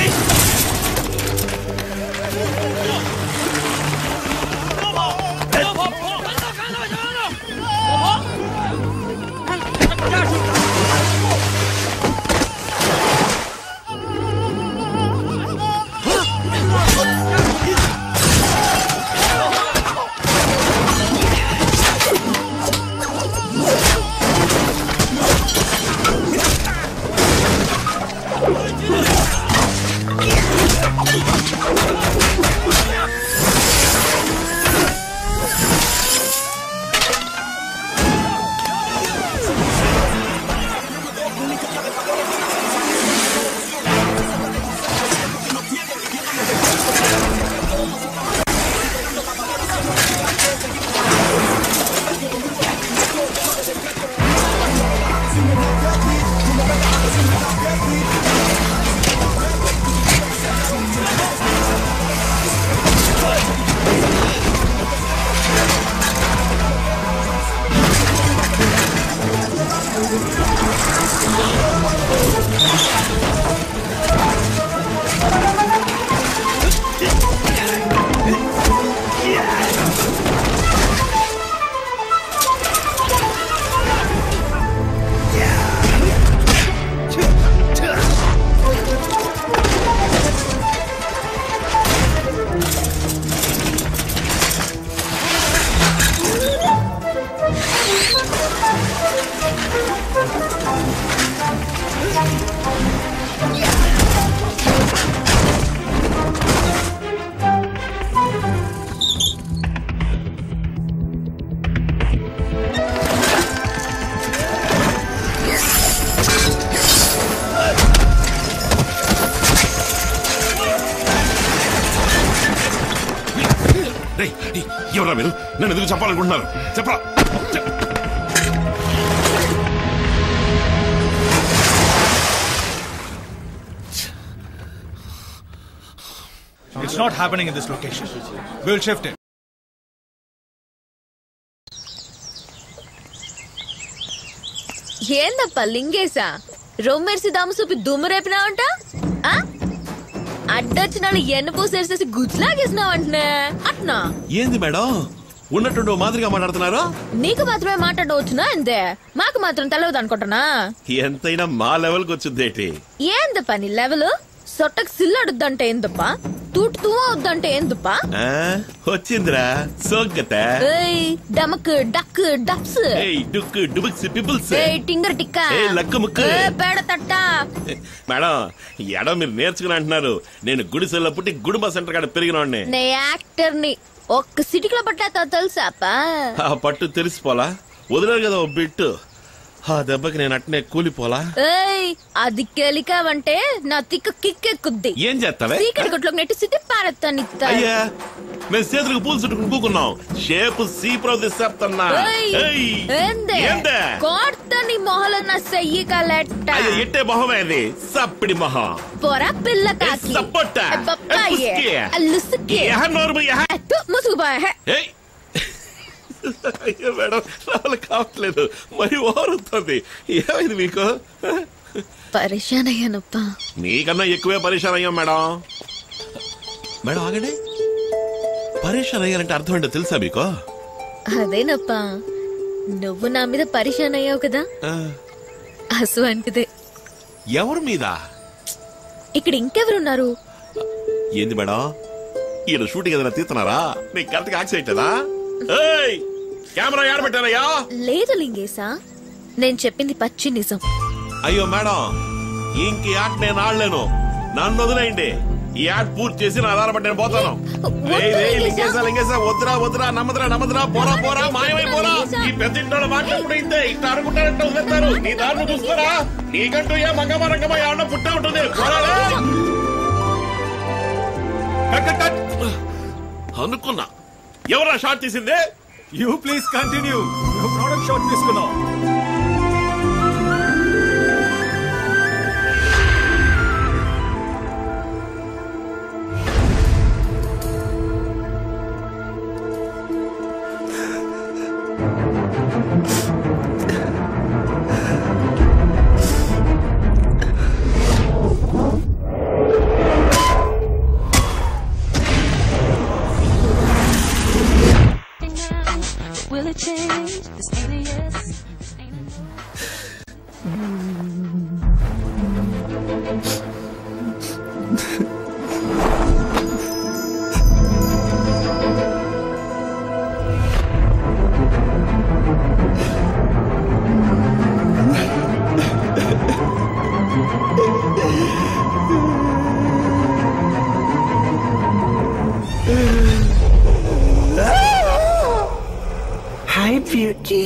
రేయ్, రేయ్, ఎవరా మీరు నన్ను ఎందుకు చెప్పాలనుకుంటున్నారు చెప్పరా చెప్- It's not happening in this location. We'll shift it. ఏందప్ప లింగేశా రొమ్మెర్సి దాము చూపి దుమ్ము రేపినావంట ఆ? అడ్డొచ్చిన వాళ్ళు ఎన్ని పూసేసేసి గుజ్జులాగేసినావంటనే అట్నా ఏంది మేడం ఉన్నట్టుండి ఓ మాదిరిగా మాట్లాడుతున్నారు నీకు మాత్రమే మాట్లాడవచ్చునా అంతే మాకు మాత్రం తెలవదు అనుకుంటున్నా ఎంతైనా మా లెవెల్కి వచ్చిందేటి ఏందప్ప నీ లెవెల్ సొట్టకు సిల్లడుద్దంటే ఏందప్ప తూటు తువ్వ వద్దంటే ఏందప్ప ఆ, వచ్చిందిరా సోగ్గత ఏయ్ డమక్ డక్ డప్స్ ఏయ్ డుక్ డుబుక్స్ పిపుల్స్ ఏయ్ టింగర్ టిక్క ఏయ్, లక్కు ముక్కు. ఏయ్, పేడ తట్ట మేడం ఎడ మీరు నేర్చుకుని అంటున్నారు నేను గుడిసెల్లో పుట్టి గుడుంబ సెంటర్ కాడ పెరిగినవాడిని నే యాక్టర్ ని ఒక్క సిటికలో పట్టా తెలుసాపా ఆ పట్టు తెలిసిపోలా వదిలేరు కదా ఓ బిట్టు ఆ దెబ్బకి నేను అట్నే కూలిపోలా ఏయ్ అది కెలికావంటే నా తిక్క కిక్కెక్కుద్ది ఏం చేస్తావే సీకటి గుట్లోకి నెట్టి సిట్టి పారెత్తాను ఇత్తా. అయ్యా మేము చేతులకు పూలు చుట్టుకుని కూకున్నాం షేపు సీప్రో తీసేస్తున్నా ఏయ్, ఏయ్, ఏందే ఏందే కోర్త నీ మొహల నా సెయ్యి కలెట్ట అయ్యో ఎట్టే మొహమే అది సప్పిడి మొహం పొర పిల్ల కాకి ఏ సప్పొట్ట. ఏ బొప్పాయి. ఏ పుస్కి. ఏ లుసుకి. ఏహ నోరు ఏహ ఏ తు, ముసుగుపోయే. హే. ఏయ్ అయ్యో మేడం రావాలి కావట్లేదు మరి ఓరుతుంది ఏమైంది మీకు పరేషాన్ అయ్యానప్పా మీకన్నా ఎక్కువే పరేషాన్ అయ్యాం మేడం మేడం ఆగండి పరేషాన్ అయ్యారంటే అర్థం ఏంటో తెలుసా మీకు అదేనప్పా నువ్వు నా మీద పరేషాన్ అయ్యావు కదా ఆ, అసు అంటిదే ఎవరి మీద ఇక్కడ ఇంకెవరున్నారు ఏంది మేడం ఈయన షూటింగ్ ఏదైనా తీస్తున్నారా నీకు కరెక్ట్ గా యాక్సిడెంట్ కదా ఏయ్ కెమెరా యాడ పెట్టారయ్యా లేదు లింగేశా నేను చెప్పింది పచ్చి నిజం అయ్యో మేడం ఇంక ఈ యాడ్ నేను ఆడలేను నన్ను వదిలేయండి ఈ యాడ్ పూర్తి చేసి నా ఆధారపడి నేను పోతాను రేయ్, రేయ్, లింగేశా లింగేశా వద్దురా వద్దురా నమ్మదురా నమ్మదురా పోరా పోరా మాయమై పోరా ఈ పెద్ద ఇంట్లో మాట్లాడుకుంటే ఇంతే ఇట్లా అనుకుంటారంటే వదిలేస్తారు నీ దారిని చూస్తారా నీకంటూ ఏ మంగమ్మ రంగమ్మ ఏమన్నా పుట్ట ఉంటుంది పోరా, రేయ్. Cut, cut, cut. అనుకున్నా ఎవరా షాట్ తీసింది You please continue. You product shot తీసుకున్నావు change. This alias ain't hi beauty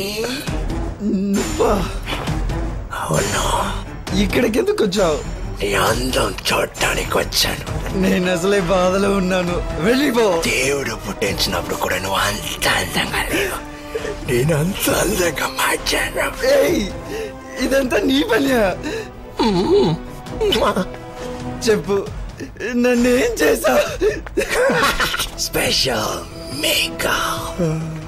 అవును ఇక్కడికి ఎందుకు వచ్చావు నీ అందం చూడటానికి వచ్చాను నేను అసలే బాధలో ఉన్నాను వెళ్ళిపో దేవుడు పుట్టించినప్పుడు కూడా నువ్వు అంత అందంగా లేవు నేను అంత అందంగా మార్చాను ఏయ్ ఇదంతా నీ పనియా చెప్పు నన్ను ఏం చేసా స్పెషల్ మేకప్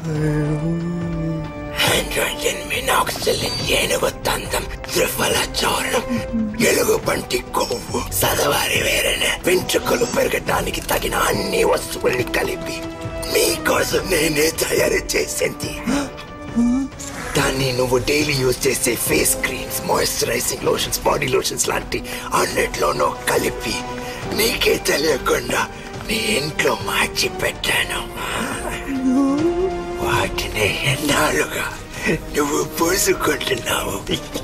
హైడ్రోజన్ మినాక్సిలిన్ ఏనుగు తందం త్రిఫల చౌరం ఎలుగు బంటి కొవ్వు సదవారి వేరన వెంట్రుకలు పెరగటానికి తగిన అన్ని వస్తువుల్ని కలిపి మీకోసం నేనే తయారు చేసింది దాన్ని నువ్వు డైలీ యూజ్ చేసే face creams moisturising lotions body lotions లాంటి అన్నిట్లోనూ కలిపి నీకే తెలియకుండా నీ ఇంట్లో మార్చి పెట్టాను వాటిని ఎన్నాళ్ళుగా నువ్వు పూసుకుంటున్నావు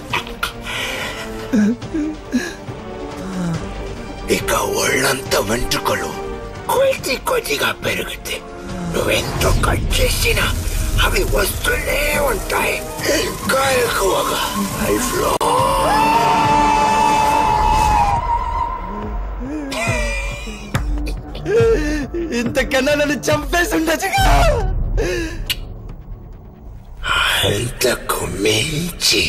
ఇక ఒళ్ళంతా వెంట్రుకలు కొద్ది కొద్దిగా పెరుగుతాయి నువ్వెంతో కట్ చేసినా అవి వస్తూనే ఉంటాయి ఇంకా ఎక్కువగా లైఫ్ లో ఇంతకన్నా నన్ను చంపేసి ఉండొచ్చుగా అంతకు మించి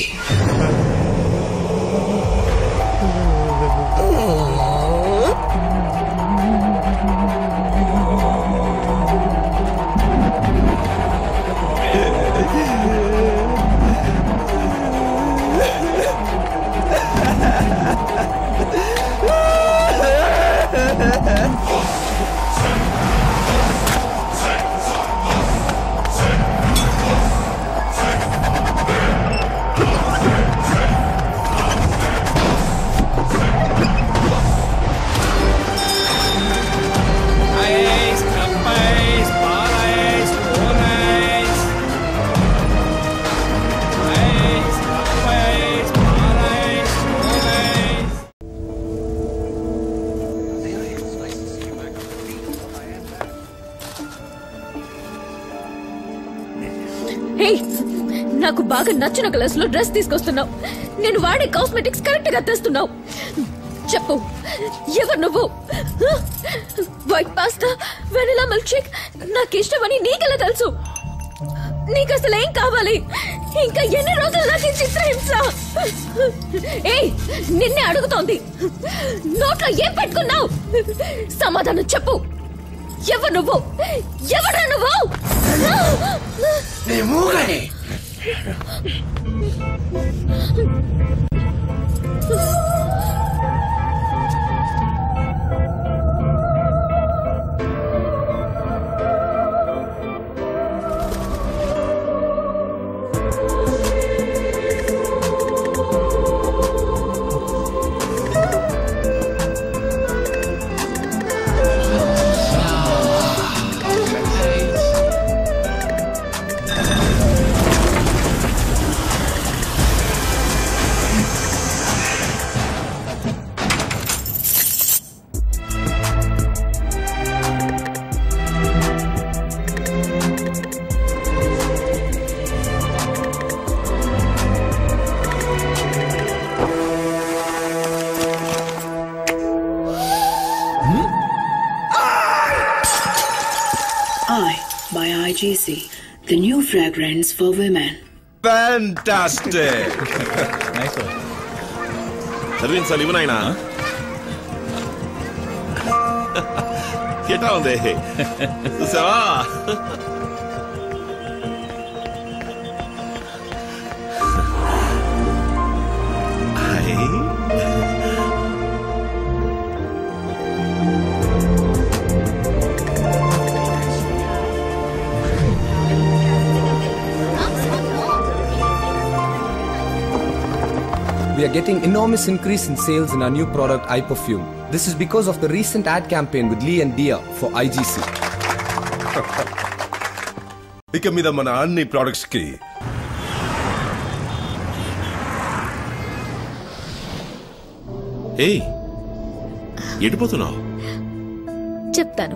Ice, cup ice, bar ice, cone ice. Ice, cup ice, bar ice, cone ice. హే నాకు బాగా నచ్చిన కలర్స్ లో డ్రెస్ తీసుకొస్తున్నావు నేను వాడే కాస్మెటిక్స్ కరెక్ట్ గా తెస్తున్నావు చెప్పు ఎవరు నువ్వు white pasta vanilla milkshake నాకు ఇష్టమని నీకెలా తెలుసు నీకు అసలు ఏం కావాలి ఇంకా ఎన్ని రోజులు నాకు ఈ చిత్రహింస ఏయ్ నిన్నే అడుగుతోంది నోట్లో ఏం పెట్టుకున్నావు సమాధానం చెప్పు ఎవరు నువ్వు ఎవరా నువ్వు నీ మూగని I by IGC, the new fragrance for women. Fantastic. చదివించాలి ఇవి నాయనా ఎట్లా ఉంది చూసావా I. are getting enormous increase in sales in our new product iPerfume. This is because of the recent ad campaign with Lee and Dia for IGC. ఇక మీద మన అన్ని ప్రొడక్ట్స్ కి ఏయ్ ఎడిపోతున్నావు చెప్తాను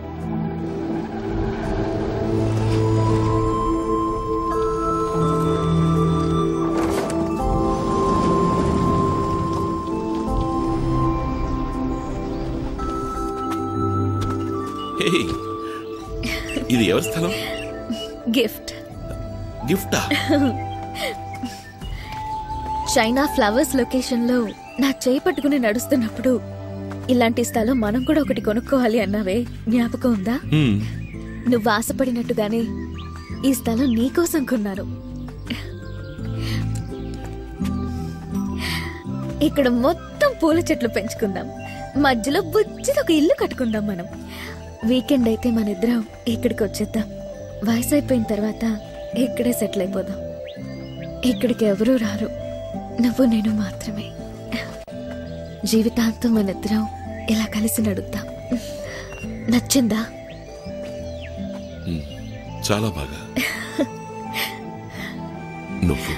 ఏయ్ ఇది ఎవరి స్థలం గిఫ్ట్ గిఫ్టా చైనా ఫ్లవర్స్ లొకేషన్ లో నా చేయి పట్టుకుని నడుస్తున్నప్పుడు ఇలాంటి స్థలం మనం కూడా ఒకటి కొనుక్కోవాలి అన్నావే జ్ఞాపకం ఉందా హ్మ్. నువ్వు ఆశపడినట్టుగానే ఈ స్థలం నీకోసం కొన్నాను ఇక్కడ మొత్తం పూల చెట్లు పెంచుకుందాం మధ్యలో బుజ్జిది ఒక ఇల్లు కట్టుకుందాం మనం వీకెండ్ అయితే మన ఇద్దరం ఇక్కడికి వచ్చేద్దాం వయసు అయిపోయిన తర్వాత ఇక్కడే సెటిల్ అయిపోదాం ఇక్కడికి ఎవరూ రారు నువ్వు నేను మాత్రమే జీవితాంతం మన ఇద్దరం ఇలా కలిసి నడుద్దాం నచ్చిందా చాలా బాగా నువ్వు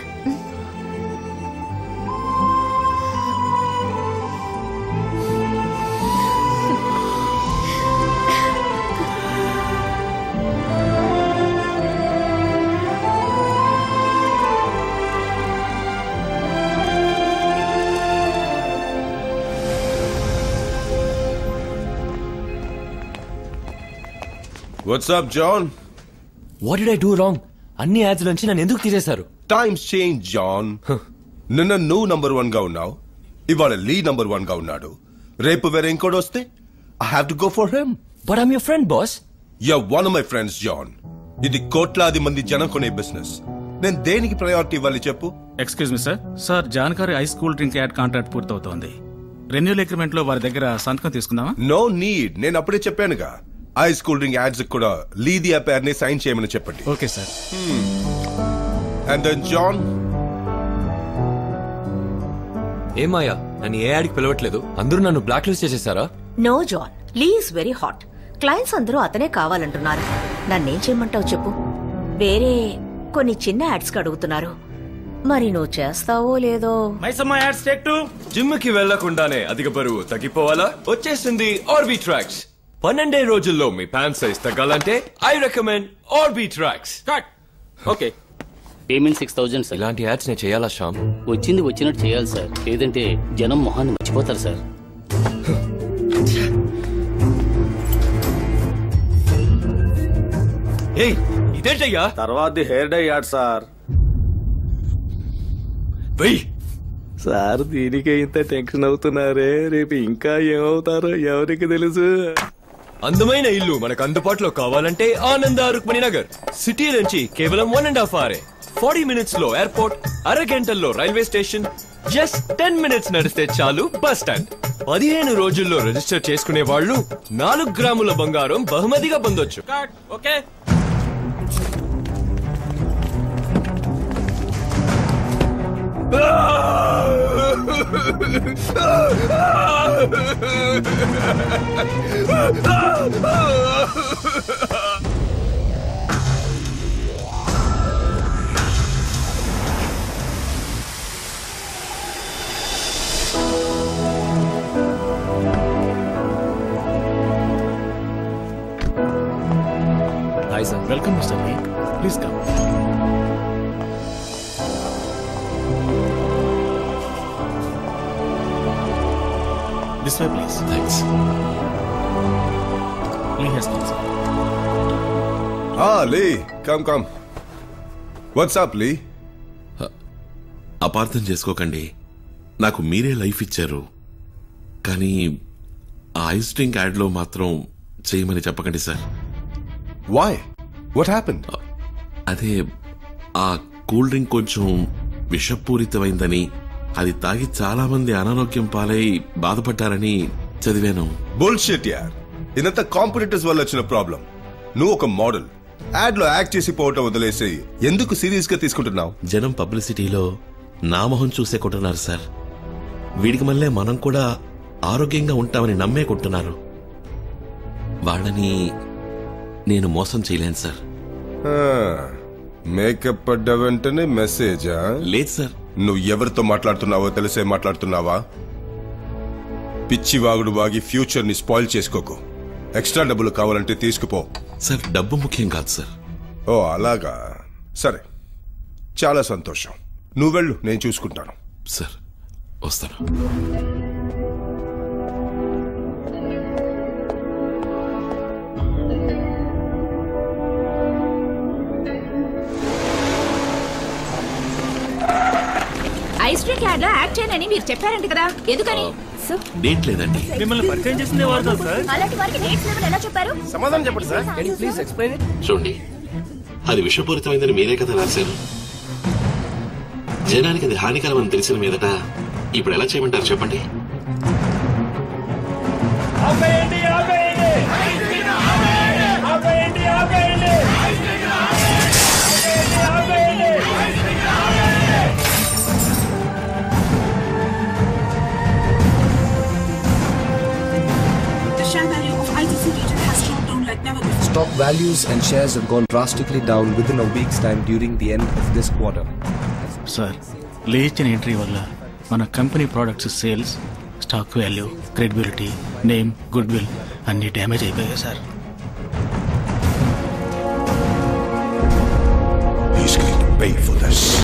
what's up John what did I do wrong అన్ని యాడ్స్ నుంచి నన్ను ఎందుకు తీసేశారు టైమ్స్ చేంజ్ జాన్ నిన్న నువ్వు నంబర్ వన్ గా ఉన్నావు ఇవాళ లీ నంబర్ వన్ గా ఉన్నాడు రేపు వేరే ఇంకోటి వస్తే I have to go for him but I'm your friend boss you one of my friends John ఇది కోట్లాది మంది జనం కొనే బిజినెస్ నేను దేనికి ప్రయారిటీ ఇవ్వాలి చెప్పు ఎక్స్క్యూజ్ మీ సార్ సార్ జాన్కారి ice cool drink ad contract పూర్తవుతోంది రెన్యూల్ అగ్రిమెంట్ లో వారి దగ్గర సంతకం తీసుకుందామా నో నీడ్ నేను అప్పుడే చెప్పానుగా ఐస్ కూల్ డ్రింక్ యాడ్స్ కూడా లీది ఆ పేరుని సైన్ చేయమని చెప్పండి okay sir and then John ఏమాయా నన్ను ఏ యాడ్కి పిలవట్లేదు అందరూ నన్ను బ్లాక్ లిస్ట్ చేసేసారా no John Lee is very hot clients అందరూ అతనే కావాలంటున్నారు నన్నేం చేయమంటావు చెప్పు వేరే కొన్ని చిన్న యాడ్స్ అడుగుతున్నారు మరి నువ్వు చేస్తావో లేదో Maisamma ads take to gym కి వెళ్లకుండానే అధిక బరువు తగ్గిపోవాలా వచ్చేసింది ఆర్బీ ట్రాక్స్ పన్నెండే రోజుల్లో మీ ప్యాంట్ సైజ్ తగ్గాలంటే I recommend RB tracks cut okay payment six thousand sir ఇలాంటి యాడ్స్ నేను చేయాలా శ్యామ్ వచ్చింది వచ్చినట్టు చేయాలి సార్ లేదంటే జనం మొహాన్ని మర్చిపోతారు సార్ ఏయ్ ఇదేంటయ్యా తర్వాత హెయిర్ డై యాడ్ సార్ వెయ్యి సార్ దీనికే ఇంత టెన్షన్ అవుతున్నారే రేపు ఇంకా ఏమవుతారో ఎవరికి తెలుసు అందమైన ఇల్లు మనకు అందుబాటులో కావాలంటే ఆనంద రుక్మణి నగర్ సిటీ నుంచి కేవలం వన్ అండ్ హాఫ్ అవరే ఫార్టీ మినిట్స్ లో ఎయిర్పోర్ట్ అర గంటల్లో railway station just ten minutes నడిస్తే చాలు బస్ స్టాండ్ పదిహేను రోజుల్లో రిజిస్టర్ చేసుకునే వాళ్ళు నాలుగు గ్రాముల బంగారం బహుమతిగా పొందొచ్చు okay hi sir welcome mister Lee please come this way please thanks Lee he's come sir ఆ Lee come come what's up Lee అపార్థం చేసుకోకండి నాకు మీరే లైఫ్ ఇచ్చారు కానీ ఆ ఐస్ డ్రింక్ యాడ్లో మాత్రం చేయమని చెప్పకండి సార్ వై వాట్ హ్యాపెన్ అదే ఆ కూల్ డ్రింక్ కొంచెం విషపూరితమైందని అది తాగి చాలా మంది అనారోగ్యం పాలై బాధపడ్డారని చదివాను బుల్షిట్ యార్ ఇదంతా కాంపిటీటర్స్ వల్ల వచ్చిన ప్రాబ్లం నువ్వు ఒక మోడల్ యాడ్ లో యాక్ట్ చేసి పోవటం వదిలేసి ఎందుకు సీరియస్ గా తీసుకుంటున్నావు జనం పబ్లిసిటీలో నా మొహం చూసే కొంటున్నారు సార్ వీడికి మళ్ళీ మనం కూడా ఆరోగ్యంగా ఉంటామని నమ్మే కొంటున్నారు వాళ్ళని నేను మోసం చేయలేను సార్ మేకప్ పడ్డ వెంటనే మెసేజా లేదు సార్ నువ్వు ఎవరితో మాట్లాడుతున్నావో తెలిసే మాట్లాడుతున్నావా పిచ్చి వాగుడు వాగి ఫ్యూచర్ ని స్పాయిల్ చేసుకోకు ఎక్స్ట్రా డబ్బులు కావాలంటే తీసుకుపో సార్ డబ్బు ముఖ్యం కాదు సార్ ఓ అలాగా సరే చాలా సంతోషం నువ్వు వెళ్ళు నేను చూసుకుంటాను సార్ వస్తాను ఐస్ క్రీమ్ యాడ్ లో యాక్ట్ చేయనని మీరు చెప్పారంట కదా ఎందుకని డేట్ లేదండి మిమ్మల్ని పరిచయం చేసిందే వాడతా సార్ అలాంటి వారికి డేట్స్ లేవని ఎలా చెప్పారు సమాధానం చెప్పండి సార్ ప్లీజ్ ఎక్స్ప్లెయిన్ ఇట్ చూడండి అది విషపూరితమైందని మీరే కదా రాశారు జనానికి అది హానికరం అని తెలిసిన మీదట ఇప్పుడు ఎలా చేయమంటారు చెప్పండి ఆపేయండి ఆపేయండి ఆపేయండి ఆపేయండి The share value of ITC region has dropped down like never before. Stock values and shares have gone drastically down within a week's time during the end of this quarter. Sir లేచిన entry వల్ల మన company products sales stock value credibility name goodwill అన్ని damage అయిపోయాయి sir He's going to pay for this.